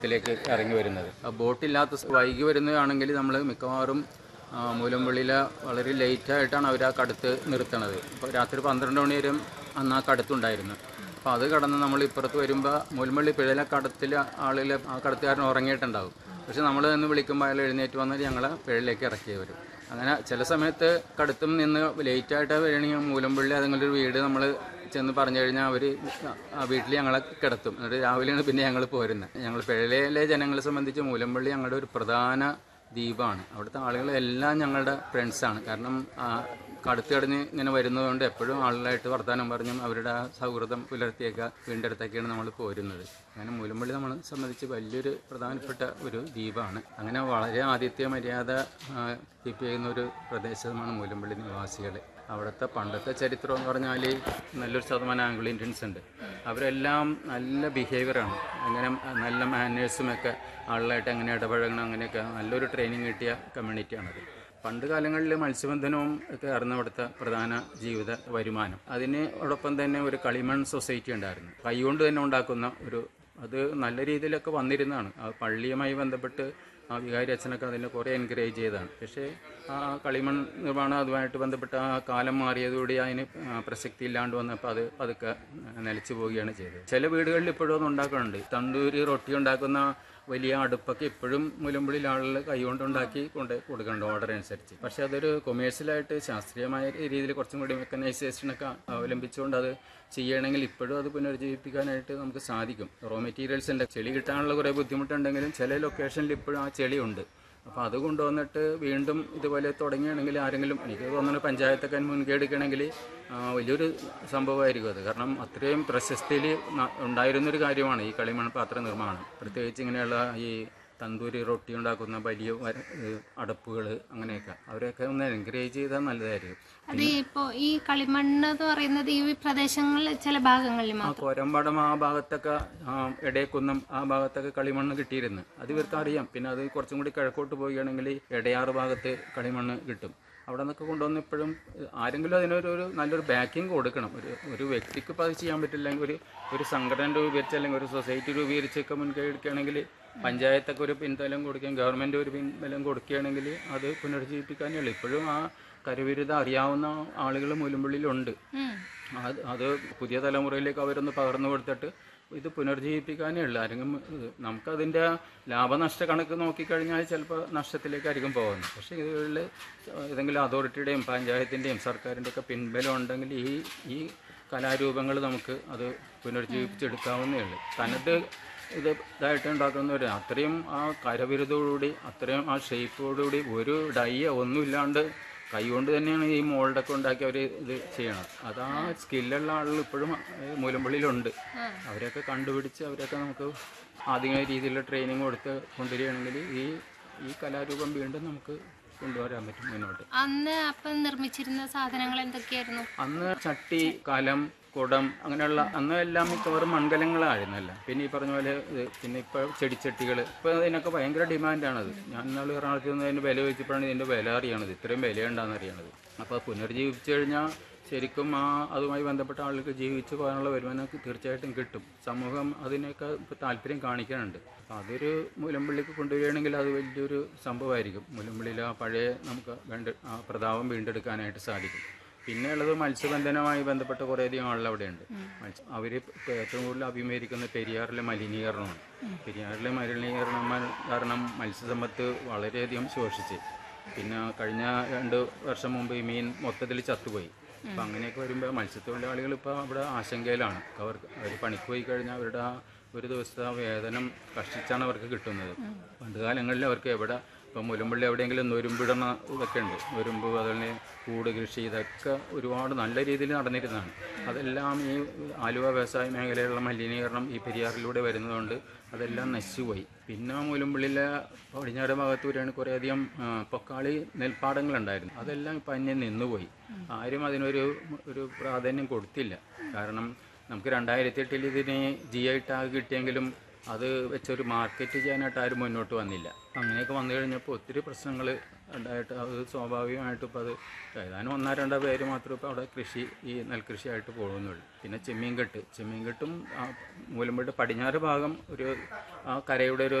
ത്തിലേക്ക് ഇറങ്ങി വരുന്നത് ആ ബോട്ടില്ലാത്ത സ- വൈകി വരുന്നതാണെങ്കിൽ നമ്മൾ മിക്കവാറും ആ, മൂലംപള്ളിയിലെ വളരെ ലേറ്റായിട്ടാണ് അവർ ആ കടുത്ത് നിർത്തണത് ഇപ്പോൾ രാത്രി പന്ത്രണ്ട് മണി വരെയും അന്ന് ആ കടുത്തുണ്ടായിരുന്നു അപ്പോൾ അത് കടന്ന് നമ്മൾ ഇപ്പുറത്ത് വരുമ്പോൾ മൂലമ്പള്ളി പിഴയിലെ കടത്തിൽ ആളിൽ ആ കടത്തുകാരൻ ഉറങ്ങിയിട്ടുണ്ടാവും പക്ഷെ നമ്മൾ നിന്ന് വിളിക്കുമ്പോൾ അയാൾ എഴുന്നേറ്റ് വന്നിട്ട് ഞങ്ങളെ പിഴയിലേക്ക് ഇറക്കി വരും അങ്ങനെ ചില സമയത്ത് കടുത്തും നിന്ന് ലേറ്റായിട്ട് വരികയാണെങ്കിൽ മൂലമ്പള്ളി അതെങ്കിലും ഒരു വീട് നമ്മൾ ചെന്ന് പറഞ്ഞു കഴിഞ്ഞാൽ അവർ ആ വീട്ടിൽ ഞങ്ങളെ കിടത്തും എന്നിട്ട് രാവിലെയാണ് പിന്നെ ഞങ്ങൾ പോരുന്നത് ഞങ്ങൾ പിഴയിലെ ജനങ്ങളെ സംബന്ധിച്ച് മൂലമ്പള്ളി ഞങ്ങളുടെ ഒരു പ്രധാന ദ്വീപാണ് അവിടുത്തെ ആളുകളെല്ലാം ഞങ്ങളുടെ ഫ്രണ്ട്സാണ് കാരണം ആ കടുത്ത് കടഞ്ഞ് ഇങ്ങനെ വരുന്നതുകൊണ്ട് എപ്പോഴും ആളുകളായിട്ട് വർത്തമാനം പറഞ്ഞും അവരുടെ ആ സൗഹൃദം പുലർത്തിയൊക്കെ വീണ്ടെടുത്തൊക്കെയാണ് നമ്മൾ പോരുന്നത് അങ്ങനെ മൂലമ്പള്ളി നമ്മളെ സംബന്ധിച്ച് വലിയൊരു പ്രധാനപ്പെട്ട ഒരു ദ്വീപാണ് അങ്ങനെ വളരെ ആതിഥ്യ മര്യാദ കീപ്പ് ചെയ്യുന്ന ഒരു പ്രദേശമാണ് മൂലമ്പള്ളി നിവാസികൾ അവിടുത്തെ പണ്ടത്തെ ചരിത്രം എന്ന് പറഞ്ഞാൽ നല്ലൊരു ശതമാനം ആംഗ്ലോ ഇന്ത്യൻസ് ഉണ്ട് അവരെല്ലാം നല്ല ബിഹേവിയറാണ് അങ്ങനെ നല്ല മാനേഴ്സും ഒക്കെ ആളുകളായിട്ട് എങ്ങനെ ഇടപഴകണം അങ്ങനെയൊക്കെ നല്ലൊരു ട്രെയിനിങ് കിട്ടിയ കമ്മ്യൂണിറ്റിയാണത് പണ്ട് കാലങ്ങളിൽ മത്സ്യബന്ധനവും ഒക്കെ ആയിരുന്നു അവിടുത്തെ പ്രധാന ജീവിത വരുമാനം അതിനോടൊപ്പം തന്നെ ഒരു കളിമൺ സൊസൈറ്റി ഉണ്ടായിരുന്നു കൈകൊണ്ട് തന്നെ ഉണ്ടാക്കുന്ന ഒരു അത് നല്ല രീതിയിലൊക്കെ വന്നിരുന്നതാണ് ആ പള്ളിയുമായി ബന്ധപ്പെട്ട് ആ വികാരി അച്ഛനൊക്കെ അതിനെ കുറേ എൻകറേജ് ചെയ്തതാണ് പക്ഷേ ആ കളിമൺ നിർമ്മാണം അതുമായിട്ട് ബന്ധപ്പെട്ട ആ കാലം മാറിയതോടെ അതിന് ആ, പ്രസക്തി ഇല്ലാണ്ട് വന്നപ്പോൾ അത് പതുക്കെ നിലച്ചു പോവുകയാണ് ചെയ്തത് ചില വീടുകളിൽ ഇപ്പോഴും അത് ഉണ്ടാക്കുന്നുണ്ട് തന്തൂരി റൊട്ടി ഉണ്ടാക്കുന്ന വലിയ അടുപ്പൊക്കെ ഇപ്പോഴും മുലമ്പുള്ളിൽ ആളുകൾ കൈകൊണ്ട് ഉണ്ടാക്കി കൊണ്ട് കൊടുക്കുന്നുണ്ട് ഓർഡർ അനുസരിച്ച് പക്ഷേ അതൊരു കൊമേഴ്ഷ്യലായിട്ട് ശാസ്ത്രീയമായ രീതിയിൽ കുറച്ചും കൂടി മെക്കനൈസേഷനൊക്കെ അവലംബിച്ചുകൊണ്ട് അത് ചെയ്യണമെങ്കിൽ ഇപ്പോഴും അത് പുനരുജ്ജീവിപ്പിക്കാനായിട്ട് നമുക്ക് സാധിക്കും റോ മെറ്റീരിയൽസിൻ്റെ ചെളി കിട്ടാനുള്ള കുറേ ബുദ്ധിമുട്ടുണ്ടെങ്കിലും ചില ലൊക്കേഷനിൽ ഇപ്പോഴും ആ ചെളിയുണ്ട് അപ്പോൾ അത് കൊണ്ടുവന്നിട്ട് വീണ്ടും ഇതുപോലെ തുടങ്ങുകയാണെങ്കിൽ ആരെങ്കിലും എനിക്ക് തോന്നുന്നു പഞ്ചായത്തൊക്കെ മുൻകൈ എടുക്കണമെങ്കിൽ ആ, വലിയൊരു സംഭവമായിരിക്കും അത് കാരണം അത്രയും പ്രശസ്തിയിൽ ഉണ്ടായിരുന്നൊരു കാര്യമാണ് ഈ കളിമൺ പാത്ര നിർമ്മാണം പ്രത്യേകിച്ച് ഇങ്ങനെയുള്ള ഈ തന്തൂരി റൊട്ടി ഉണ്ടാക്കുന്ന വലിയ അടപ്പുകൾ അങ്ങനെയൊക്കെ അവരെയൊക്കെ ഒന്ന് എൻകറേജ് ചെയ്താൽ നല്ലതായിരിക്കും അത് ഇപ്പോ ഈ കളിമണ്ണ് എന്ന് പറയുന്നത് ഈ പ്രദേശങ്ങളിൽ ചില ഭാഗങ്ങളിൽ ആ മാത്രം കോരമ്പാടം ആ ഭാഗത്തൊക്കെ ആ, എടയക്കുന്നം ആ ഭാഗത്തൊക്കെ കളിമണ്ണ് കിട്ടിയിരുന്നു അത് ഇവർക്ക് അറിയാം പിന്നെ അത് കുറച്ചും കൂടി കിഴക്കോട്ട് പോവുകയാണെങ്കിൽ എടയാറ് ഭാഗത്ത് കളിമണ്ണ് കിട്ടും അവിടെ നിന്നൊക്കെ കൊണ്ടുവന്ന് ഇപ്പോഴും ആരെങ്കിലും അതിനൊരു ഒരു നല്ലൊരു ബാക്കിംഗ് കൊടുക്കണം ഒരു ഒരു വ്യക്തിക്ക് ഇപ്പോൾ അത് ചെയ്യാൻ പറ്റില്ലെങ്കിൽ ഒരു ഒരു സംഘടന രൂപീകരിച്ച് അല്ലെങ്കിൽ ഒരു സൊസൈറ്റി രൂപീകരിച്ചൊക്കെ മുൻകൈ എടുക്കുകയാണെങ്കിൽ പഞ്ചായത്തൊക്കെ ഒരു പിൻബലം കൊടുക്കുകയും ഗവൺമെൻറ് ഒരു പിൻബലം കൊടുക്കുകയാണെങ്കിൽ അത് പുനരുജ്ജീവിപ്പിക്കാനേ ഉള്ളൂ ഇപ്പോഴും ആ കരവിരുത അറിയാവുന്ന ആളുകൾ മുലുമ്പുള്ളിലുണ്ട് ഉം. അത് അത് പുതിയ തലമുറയിലേക്ക് അവരൊന്ന് പകർന്നു കൊടുത്തിട്ട് ഇത് പുനർജീവിപ്പിക്കാനേ ഉള്ളൂ ആരെങ്കിലും ഇത് നമുക്കതിൻ്റെ ലാഭനഷ്ട കണക്ക് നോക്കിക്കഴിഞ്ഞാൽ ചിലപ്പോൾ നഷ്ടത്തിലേക്കായിരിക്കും പോകുന്നത് പക്ഷേ ഇതിൽ ഏതെങ്കിലും അതോറിറ്റിയുടെയും പഞ്ചായത്തിൻ്റെയും സർക്കാരിൻ്റെ ഒക്കെ പിൻബലം ഉണ്ടെങ്കിൽ ഈ ഈ കലാരൂപങ്ങൾ നമുക്ക് അത് പുനർജീവിപ്പിച്ചെടുക്കാവുന്നേ ഉള്ളൂ തനത് ഇത് ഇതായിട്ട് ഉണ്ടാക്കുന്നവർ അത്രയും ആ കരവിരുതോടുകൂടി അത്രയും ആ ഷേപ്പോടുകൂടി ഒരു ഡയ്യ ഒന്നുമില്ലാണ്ട് കൈകൊണ്ട് തന്നെയാണ് ഈ മോൾഡൊക്കെ ഉണ്ടാക്കി അവർ ഇത് ചെയ്യണം അത് ആ സ്കില്ലുള്ള ആളുകൾ ഇപ്പോഴും ഏഹ്, മൂലമ്പള്ളിയിലുണ്ട് അവരെയൊക്കെ കണ്ടുപിടിച്ച് അവരെയൊക്കെ നമുക്ക് ആദ്യമായ രീതിയിലുള്ള ട്രെയിനിങ് കൊടുത്ത് കൊണ്ടുവരികയാണെങ്കിൽ ഈ ഈ കലാരൂപം വീണ്ടും നമുക്ക് കൊണ്ടുവരാൻ പറ്റും മുന്നോട്ട് അന്ന് അപ്പം നിർമ്മിച്ചിരുന്ന സാധനങ്ങൾ എന്തൊക്കെയായിരുന്നു അന്ന് ചട്ടി കലം കുടം അങ്ങനെയുള്ള അന്ന് എല്ലാം മിക്കവാറും മൺകലങ്ങളായിരുന്നല്ല പിന്നെ ഈ പറഞ്ഞ പോലെ ഇത് പിന്നെ ഇപ്പോൾ ചെടിച്ചട്ടികൾ ഇപ്പോൾ അതിനൊക്കെ ഭയങ്കര ഡിമാൻഡാണത് ഞാൻ ഇന്നാൾ എറണാകുളത്ത് നിന്ന് അതിൻ്റെ വില ചോദിച്ചപ്പോഴാണ് ഇതിൻ്റെ വില അറിയണത് ഇത്രയും വിലയുണ്ടാന്ന് അറിയണത് അപ്പോൾ പുനർജീവിച്ചു കഴിഞ്ഞാൽ ശരിക്കും ആ അതുമായി ബന്ധപ്പെട്ട ആളുകൾക്ക് ജീവിച്ചു പോകാനുള്ള വരുമാനം തീർച്ചയായിട്ടും കിട്ടും സമൂഹം അതിനൊക്കെ ഇപ്പോൾ താല്പര്യം കാണിക്കാനുണ്ട് അപ്പോൾ അതൊരു മുലമ്പള്ളിക്ക് കൊണ്ടുവരികയാണെങ്കിൽ അത് വലിയൊരു സംഭവമായിരിക്കും മുലമ്പള്ളിയിൽ ആ പഴയ നമുക്ക് വേണ്ട ആ പ്രതാപം വീണ്ടെടുക്കാനായിട്ട് സാധിക്കും പിന്നെ ഉള്ളത് മത്സ്യബന്ധനവുമായി ബന്ധപ്പെട്ട കുറേയധികം ആളുകൾ അവിടെയുണ്ട് മത്സ്യ അവർ ഏറ്റവും കൂടുതൽ അഭിമുഖീകരിക്കുന്ന പെരിയാറിലെ മലിനീകരണമാണ് പെരിയാറിലെ മലിനീകരണം കാരണം മത്സ്യസമ്പത്ത് വളരെയധികം ശോഷിച്ച് പിന്നെ കഴിഞ്ഞ രണ്ട് വർഷം മുമ്പ് ഈ മീൻ മൊത്തത്തിൽ ചത്തുപോയി അപ്പം അങ്ങനെയൊക്കെ വരുമ്പോൾ മത്സ്യത്തൊഴിലാളികൾ ഇപ്പോൾ അവിടെ ആശങ്കയിലാണ് അവർക്ക് അവർ പണിക്ക് പോയി കഴിഞ്ഞാൽ അവരുടെ ആ ഒരു ദിവസത്തെ ആ വേതനം കഷ്ടിച്ചാണ് അവർക്ക് കിട്ടുന്നത് പണ്ട് കാലങ്ങളിൽ അവർക്ക് എവിടെ ഇപ്പം മുലമ്പള്ളി എവിടെയെങ്കിലും നൊരുമ്പിടുന്ന ഇതൊക്കെ ഉണ്ട് നൊരുമ്പ് അതുപോലെ കൂട് കൃഷി ഇതൊക്കെ ഒരുപാട് നല്ല രീതിയിൽ നടന്നിരുന്നതാണ് അതെല്ലാം ഈ ആലുവ വ്യവസായ മേഖലയിലുള്ള മലിനീകരണം ഈ പെരിയാറിലൂടെ വരുന്നതുകൊണ്ട് അതെല്ലാം നശിച്ചുപോയി പിന്നെ മുലമ്പള്ളിയിലെ പടിഞ്ഞാറ് ഭാഗത്ത് വരികയാണ് കുറേയധികം ആ, പൊക്കാളി നെൽപ്പാടങ്ങളുണ്ടായിരുന്നു അതെല്ലാം ഇപ്പം അന്യം നിന്നുപോയി ആരും അതിനൊരു ഒരു പ്രാധാന്യം കൊടുത്തില്ല കാരണം നമുക്ക് രണ്ടായിരത്തി എട്ടിൽ ഇതിന് ജി ഐ ടാഗ് കിട്ടിയെങ്കിലും അത് വെച്ചൊരു മാർക്കറ്റ് ചെയ്യാനായിട്ട് ആരും മുന്നോട്ട് വന്നില്ല അങ്ങനെയൊക്കെ വന്നു കഴിഞ്ഞപ്പോൾ ഒത്തിരി പ്രശ്നങ്ങൾ ഉണ്ടായിട്ട് അത് സ്വാഭാവികമായിട്ടും ഇപ്പോൾ അത് ഏതാനും ഒന്നോ രണ്ടോ പേര് മാത്രമേ ഇപ്പോൾ അവിടെ കൃഷി ഈ നെൽകൃഷിയായിട്ട് പോകുന്നുള്ളൂ പിന്നെ ചെമ്മീൻകെട്ട് ചെമ്മീൻകെട്ടും ആ മൂലമ്പട്ട് പടിഞ്ഞാറ് ഭാഗം ഒരു ആ കരയുടെ ഒരു